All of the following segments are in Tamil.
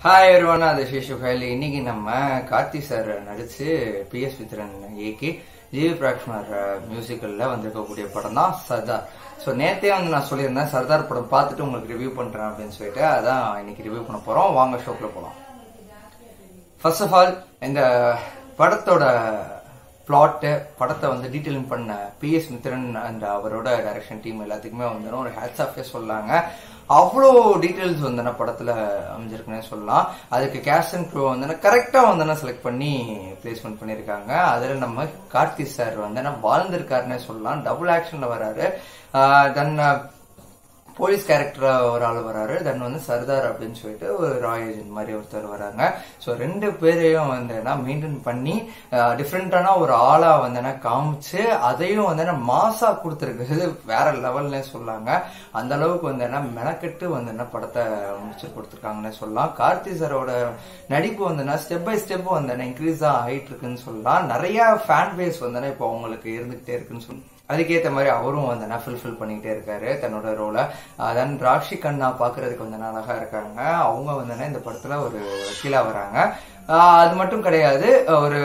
ஹாய் எவ்ரிவன் அது சேஷு ஃபைல் இன்னைக்கு நம்ம கார்த்தி சார் நடிச்சு பி எஸ் மித்ரன் இயக்கி ஜிவி பிராக்ஷ்மர் மியூசிக்கல்ல வந்திருக்கக்கூடிய படம் தான் சர்தார் ஸோ நேத்தே வந்து நான் சொல்லியிருந்தேன் சர்தார் படம் பார்த்துட்டு உங்களுக்கு ரிவ்யூ பண்றேன் அப்படின்னு சொல்லிட்டு அதான் இன்னைக்கு ரிவ்யூ பண்ண போறோம் வாங்க ஷோக்குள்ள போலாம் ஃபர்ஸ்ட் ஆஃப் ஆல் இந்த படத்தோட பிளாட்டு படத்தை வந்து டீட்டெயிலிங் பண்ண பி எஸ் மித்ரன் அண்ட் அவரோட டைரக்ஷன் டீம் எல்லாத்துக்குமே வந்து ஒரு ஹேட்ஸ் ஆஃபே சொல்லாங்க அவ்வளோ டீட்டெயில்ஸ் வந்து படத்துல அமைஞ்சிருக்குன்னே சொல்லலாம் அதுக்கு கேஷ் அண்ட் க்ரூ வந்து கரெக்டா வந்து செலக்ட் பண்ணி பிளேஸ்மெண்ட் பண்ணியிருக்காங்க அதுல நம்ம கார்த்தி சார் வந்து வாழ்ந்திருக்காருன்னே சொல்லலாம் டபுள் ஆக்ஷன்ல வராரு தென் போலீஸ் கேரக்டர் ஒரு ஆள் வராரு தென் வந்து சர்தார் அப்படின்னு சொல்லிட்டு ஒரு ராய் ஏஜென்ட் மாதிரி ஒருத்தர் வராங்க ஸோ ரெண்டு பேரையும் வந்து மெயின்டைன் பண்ணி டிஃப்ரெண்டான ஒரு ஆளா வந்து காமிச்சு அதையும் வந்து மாசா கொடுத்துருக்குறது வேற லெவல்னே சொல்லாங்க அந்த அளவுக்கு வந்து மெனக்கெட்டு வந்து படத்தை முடிச்சு கொடுத்துருக்காங்கன்னே சொல்லலாம் கார்த்தி சாரோட நடிப்பு வந்து ஸ்டெப் பை ஸ்டெப் வந்து இன்க்ரீஸ் ஆகிட்டு இருக்குன்னு சொல்லலாம் நிறைய ஃபேன் பேஸ் வந்து இப்போ அவங்களுக்கு இருந்துகிட்டே இருக்குன்னு சொல்லி அதுக்கேற்ற மாதிரி அவரும் வந்து ஃபுல்ஃபில் பண்ணிக்கிட்டே இருக்காரு தன்னோட ரோலை தென் ராஷி கண்ணா பாக்குறதுக்கு வந்து அழகா இருக்காங்க அவங்க வந்து இந்த படத்துல ஒரு வக்கீலா வராங்க அது மட்டும் கிடையாது ஒரு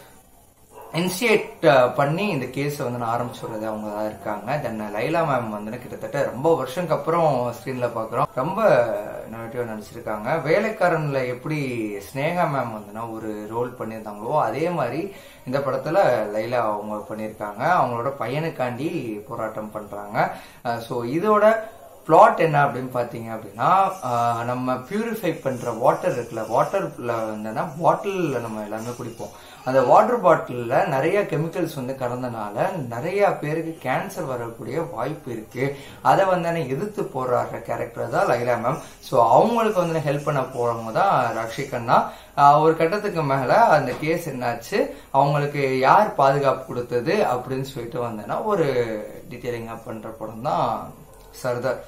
இனிஷியேட் பண்ணி இந்த கேஸ் வந்து நான் ஆரம்பிச்சுடுறது அவங்க தான் இருக்காங்க தென் லைலா மேம் வந்து கிட்டத்தட்ட ரொம்ப வருஷத்துக்கு அப்புறம் ஸ்க்ரீன்ல பாக்குறோம் ரொம்ப நெகட்டிவா நடிச்சிருக்காங்க வேலைக்காரன்ல எப்படி ஸ்னேகா மேம் வந்து ஒரு ரோல் பண்ணியிருந்தாங்களோ அதே மாதிரி இந்த படத்துல லைலா அவங்க பண்ணியிருக்காங்க அவங்களோட பையனுக்காண்டி போராட்டம் பண்றாங்க ஸோ இதோட பிளாட் என்ன அப்படின்னு பாத்தீங்க அப்படின்னா நம்ம பியூரிஃபை பண்ற வாட்டர் இருக்குல்ல வாட்டர்ல வந்து பாட்டில்ல நம்ம எல்லாமே குடிப்போம் அந்த வாட்டர் பாட்டில்ல நிறைய கெமிக்கல்ஸ் வந்து கலந்தனால நிறைய பேருக்கு கேன்சர் வரக்கூடிய வாய்ப்பு இருக்கு அதை வந்து எதிர்த்து போடுற கேரக்டர் தான் லைலா மேம் ஸோ அவங்களுக்கு வந்து ஹெல்ப் பண்ண போறவங்க தான் ரக்ஷிகண்ணா ஒரு கட்டத்துக்கு மேல அந்த கேஸ் என்னாச்சு அவங்களுக்கு யார் பாதுகாப்பு கொடுத்தது அப்படின்னு சொல்லிட்டு வந்தேன்னா ஒரு டீட்டெயிலிங்கா பண்ற படம் தான் சர்தார்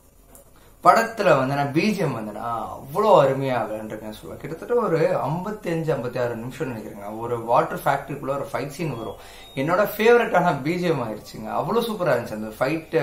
படத்துல வந்து நான் பிஜிஎம் வந்து நான் அவ்வளோ அருமையா விளையாண்டுருக்கேன் சொல்லுவேன் கிட்டத்தட்ட ஒரு ஐம்பத்தி அஞ்சு ஐம்பத்தி ஆறு நிமிஷம் நினைக்கிறேங்க ஒரு வாட்டர் ஃபேக்டரிக்குள்ள ஒரு ஃபைட் சீன் வரும் என்னோட ஃபேவரட்டான பிஜிஎம் ஆயிடுச்சுங்க அவ்வளோ சூப்பரா இருந்துச்சு அந்த ஃபைட்டு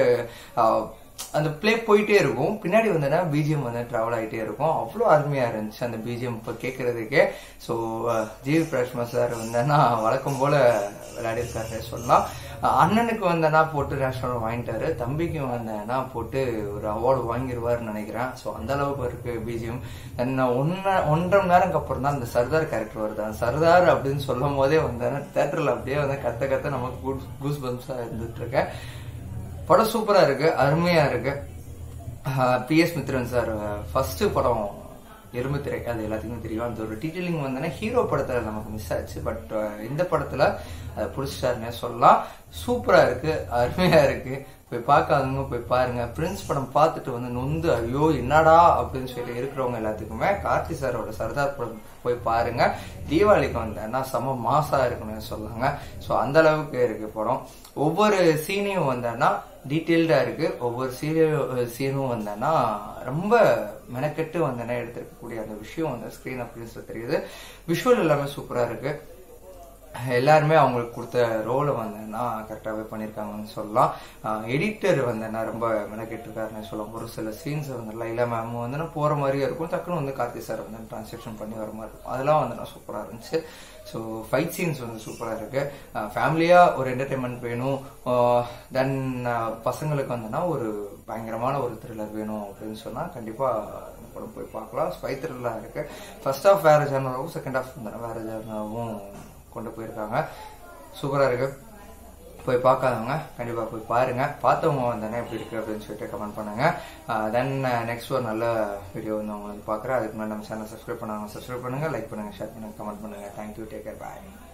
அந்த பிளே போயிட்டே இருக்கும் பின்னாடி வந்தனா பிஜிஎம் வந்து டிராவல் ஆகிட்டே இருக்கும் அவ்வளோ அருமையா இருந்துச்சு அந்த பிஜிஎம் இப்போ கேட்கறதுக்கே ஸோ ஜிவி பிரஷ்மா சார் வந்தேன்னா வழக்கம் போல விளையாடிருக்காருன்னு சொல்லலாம் அண்ணனுக்கு வந்தனா போட்டு நேஷனல் வாங்கிட்டாரு தம்பிக்கும் வந்தேன்னா போட்டு ஒரு அவார்டு வாங்கிடுவாருன்னு நினைக்கிறேன் ஸோ அந்த அளவுக்கு இருக்கு பிஜிஎம் என்ன ஒன்ன ஒன்றரை மணி நேரம் அப்புறம் தான் அந்த சர்தார் கேரக்டர் வருது அந்த சர்தார் அப்படின்னு சொல்லும் போதே வந்தேன்னா தேட்டர்ல அப்படியே வந்து கத்த கத்த நமக்கு கூஸ் பம்ஸா இருந்துட்டு இருக்கேன் படம் சூப்பரா இருக்கு அருமையா இருக்கு பி எஸ் மித்ரன் சார் ஃபர்ஸ்ட் படம் எறும்புத்திரை அது எல்லாத்துக்குமே தெரியும் அந்த ஒரு டீட்டெயிலிங் வந்தோன்னா ஹீரோ படத்துல நமக்கு மிஸ் ஆச்சு பட் இந்த படத்துல அதை பிடிச்சிட்டாருன்னே சொல்லலாம் சூப்பரா இருக்கு அருமையா இருக்கு போய் பார்க்காதவங்க போய் பாருங்க பிரின்ஸ் படம் பார்த்துட்டு வந்து நொந்து ஐயோ என்னடா அப்படின்னு சொல்லி இருக்கிறவங்க எல்லாத்துக்குமே கார்த்தி சாரோட சர்தார் படம் போய் பாருங்க தீபாவளிக்கு வந்தேன்னா செம மாசா இருக்குன்னு சொல்லாங்க ஸோ அந்த அளவுக்கு இருக்கு படம் ஒவ்வொரு சீனையும் வந்தேன்னா டீட்டெயில்டா இருக்கு ஒவ்வொரு சீரியல் சீனும் வந்தேன்னா ரொம்ப மெனக்கெட்டு வந்தேன்னா எடுத்திருக்கக்கூடிய அந்த விஷயம் வந்து ஸ்கிரீன் அப்படின்னு தெரியுது விஷுவல் எல்லாமே சூப்பரா இருக்கு எல்லாருமே அவங்களுக்கு கொடுத்த ரோலை வந்தேன்னா கரெக்டாகவே பண்ணியிருக்காங்கன்னு சொல்லலாம் எடிட்டர் வந்தேன்னா ரொம்ப மெனக்கெட்டுருக்காருன்னு சொல்லலாம் ஒரு சில சீன்ஸ் வந்து லைலா மேம் வந்து போகிற மாதிரியே இருக்கும் டக்குன்னு வந்து கார்த்தி சார் வந்து டிரான்ஸ்லேஷன் பண்ணி வர மாதிரி இருக்கும் அதெல்லாம் வந்து சூப்பராக இருந்துச்சு ஸோ ஃபைட் சீன்ஸ் வந்து சூப்பராக இருக்கு ஃபேமிலியாக ஒரு என்டர்டைன்மெண்ட் வேணும் தென் பசங்களுக்கு வந்தோன்னா ஒரு பயங்கரமான ஒரு த்ரில்லர் வேணும் அப்படின்னு சொன்னால் கண்டிப்பாக படம் போய் பார்க்கலாம் ஸ்பை த்ரில்லராக இருக்கு ஃபர்ஸ்ட் ஆஃப் வேற ஜேர்னலாகவும் செகண்ட் ஆஃப் வந்தோன்னா வேற ஜேர்னலாகவும் கொண்டு போயிருக்காங்க சூப்பரா இருக்கு போய் பார்க்காதவங்க கண்டிப்பா போய் பாருங்க பார்த்தவங்க வந்தானே எப்படி இருக்கு அப்படின்னு சொல்லிட்டு கமெண்ட் பண்ணுங்க தென் நெக்ஸ்ட் ஒரு நல்ல வீடியோ வந்து அவங்க வந்து பாக்குறேன் அதுக்கு முன்னாடி நம்ம சேனல் சப்ஸ்கிரைப் பண்ணாங்க சப்ஸ்கிரைப் பண்ணுங்க லைக் பண்ணுங்க ஷேர் பண்ணுங்க கமெண்ட் பண்ணுங்க தேங்க்யூ டேக் கேர் பாய்